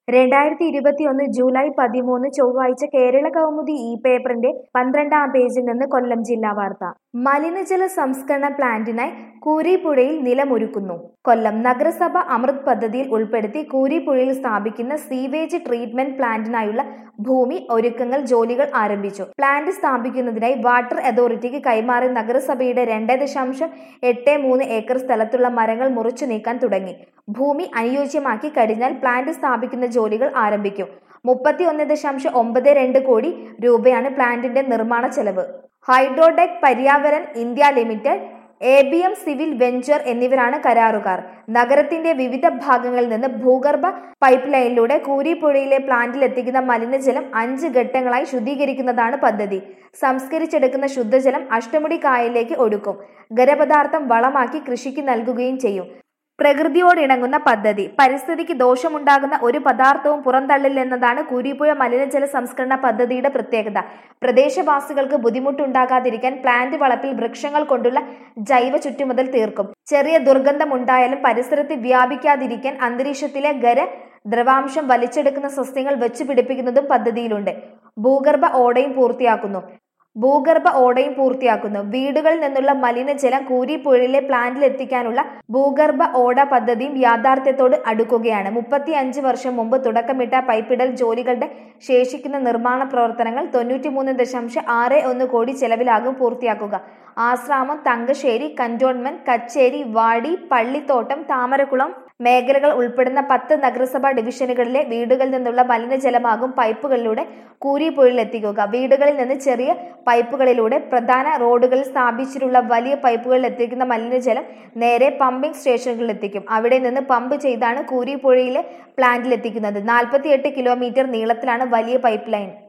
രണ്ടായിരത്തി ഇരുപത്തിയൊന്ന് ജൂലൈ പതിമൂന്ന് ചൊവ്വാഴ്ച കേരള കൗമുദി ഈ പേപ്പറിന്റെ പന്ത്രണ്ടാം പേജിൽ നിന്ന് കൊല്ലം ജില്ലാ വാർത്ത മലിനജല സംസ്കരണ പ്ലാന്റിനായി കൂരിപ്പുഴയിൽ നിലമൊരുക്കുന്നു കൊല്ലം നഗരസഭ അമൃത് പദ്ധതിയിൽ ഉൾപ്പെടുത്തി കൂരിപ്പുഴയിൽ സ്ഥാപിക്കുന്ന സീവേജ് ട്രീറ്റ്മെന്റ് പ്ലാന്റിനായുള്ള ഭൂമി ഒരുക്കങ്ങൾ ജോലികൾ ആരംഭിച്ചു പ്ലാന്റ് സ്ഥാപിക്കുന്നതിനായി വാട്ടർ അതോറിറ്റിക്ക് കൈമാറി നഗരസഭയുടെ രണ്ട് ദശാംശം എട്ട് മൂന്ന് ഏക്കർ സ്ഥലത്തുള്ള മരങ്ങൾ മുറിച്ചു നീക്കാൻ തുടങ്ങി ഭൂമി അനുയോജ്യമാക്കി കഴിഞ്ഞാൽ പ്ലാന്റ് സ്ഥാപിക്കുന്ന ജോലികൾ ആരംഭിക്കും മുപ്പത്തി ഒന്ന് ദശാംശം ഒമ്പത് രണ്ട് കോടി രൂപയാണ് പ്ലാന്റിന്റെ നിർമ്മാണ ചെലവ് Hydrotech Paryavaran India limited A B M civil venture എന്നിവരാണ് കരാറുകാർ നഗരത്തിന്റെ വിവിധ ഭാഗങ്ങളിൽ നിന്ന് ഭൂഗർഭ പൈപ്പ് ലൈനിലൂടെ കൂരിപ്പുഴയിലെ പ്ലാന്റിൽ എത്തിക്കുന്ന മലിനജലം അഞ്ച് ഘട്ടങ്ങളായി ശുദ്ധീകരിക്കുന്നതാണ് പദ്ധതി സംസ്കരിച്ചെടുക്കുന്ന ശുദ്ധജലം അഷ്ടമുടി കായലിലേക്ക് ഒഴുക്കും ഖരപദാർത്ഥം വളമാക്കി കൃഷിക്ക് നൽകുകയും ചെയ്യും പ്രകൃതിയോടിണങ്ങുന്ന പദ്ധതി പരിസ്ഥിതിക്ക് ദോഷമുണ്ടാകുന്ന ഒരു പദാർത്ഥവും പുറന്തള്ളില്ലെന്നതാണ് കൂരിപ്പുഴ മലിനജല സംസ്കരണ പദ്ധതിയുടെ പ്രത്യേകത പ്രദേശവാസികൾക്ക് ബുദ്ധിമുട്ടുണ്ടാകാതിരിക്കാൻ പ്ലാന്റ് വളപ്പിൽ വൃക്ഷങ്ങൾ കൊണ്ടുള്ള ജൈവ ചുറ്റുമുതൽ തീർക്കും ചെറിയ ദുർഗന്ധമുണ്ടായാലും പരിസരത്ത് വ്യാപിക്കാതിരിക്കാൻ അന്തരീക്ഷത്തിലെ ഖര ദ്രവാംശം വലിച്ചെടുക്കുന്ന സസ്യങ്ങൾ വെച്ചു പിടിപ്പിക്കുന്നതും പദ്ധതിയിലുണ്ട് ഭൂഗർഭ ഓടയും പൂർത്തിയാക്കുന്നു ഭൂഗർഭ ഓടയും പൂർത്തിയാക്കുന്നു വീടുകളിൽ നിന്നുള്ള മലിനജലം കൂരിപ്പുഴയിലെ പ്ലാന്റിൽ എത്തിക്കാനുള്ള ഭൂഗർഭ ഓട പദ്ധതിയും യാഥാർത്ഥ്യത്തോട് അടുക്കുകയാണ് മുപ്പത്തി അഞ്ച് വർഷം മുമ്പ് തുടക്കമിട്ട പൈപ്പിടൽ ജോലികളുടെ ശേഷിക്കുന്ന നിർമ്മാണ പ്രവർത്തനങ്ങൾ തൊണ്ണൂറ്റിമൂന്ന് ദശാംശം ആറ് ഒന്ന് കോടി ചെലവിലാകും പൂർത്തിയാക്കുക ആശ്രാമം തങ്കശ്ശേരി കന്റോൺമെന്റ് കച്ചേരി വാടി പള്ളിത്തോട്ടം താമരക്കുളം മേഖലകൾ ഉൾപ്പെടുന്ന പത്ത് നഗരസഭാ ഡിവിഷനുകളിലെ വീടുകളിൽ നിന്നുള്ള മലിനജലമാകും പൈപ്പുകളിലൂടെ കൂരിപ്പുഴയിൽ എത്തിക്കുക വീടുകളിൽ നിന്ന് ചെറിയ പൈപ്പുകളിലൂടെ പ്രധാന റോഡുകളിൽ സ്ഥാപിച്ചിട്ടുള്ള വലിയ പൈപ്പുകളിൽ എത്തിക്കുന്ന മലിനജലം നേരെ പമ്പിംഗ് സ്റ്റേഷനുകളിൽ എത്തിക്കും അവിടെ നിന്ന് പമ്പ് ചെയ്താണ് കൂരിപ്പുഴയിലെ പ്ലാന്റിൽ എത്തിക്കുന്നത് നാൽപ്പത്തിയെട്ട് കിലോമീറ്റർ നീളത്തിലാണ് വലിയ പൈപ്പ് ലൈൻ